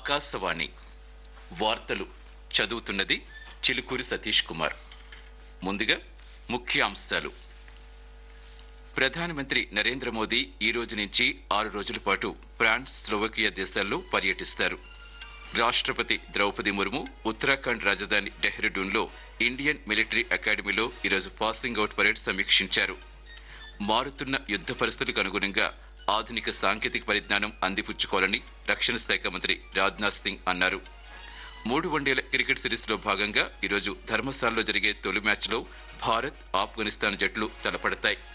ఆకాశవాణి వార్తలు చదువుతున్నది చిలుకూరి సతీష్ కుమార్ ముందుగా ముఖ్యాంశాలు ప్రధానమంత్రి నరేంద్ర మోదీ ఈ రోజు నుంచి ఆరు రోజుల పాటు ఫ్రాన్స్ స్లోవకియా దేశాల్లో పర్యటిస్తారు రాష్ట్రపతి ద్రౌపది ముర్ము ఉత్తరాఖండ్ రాజధాని డెహ్రాడూన్లో ఇండియన్ మిలిటరీ అకాడమీలో ఈరోజు పాసింగ్ అవుట్ పరేడ్ సమీక్షించారు మారుతున్న యుద్ధ పరిస్థితులకు అనుగుణంగా ఆధునిక సాంకేతిక పరిజ్ఞానం అందిపుచ్చుకోవాలని రక్షణ శాఖ మంత్రి రాజ్నాథ్ సింగ్ అన్నారు మూడు వన్డేల క్రికెట్ సిరీస్ లో భాగంగా ఈరోజు ధర్మశాలలో జరిగే తొలి మ్యాచ్లో భారత్ ఆఫ్ఘనిస్తాన్ జట్లు తలపడతాయి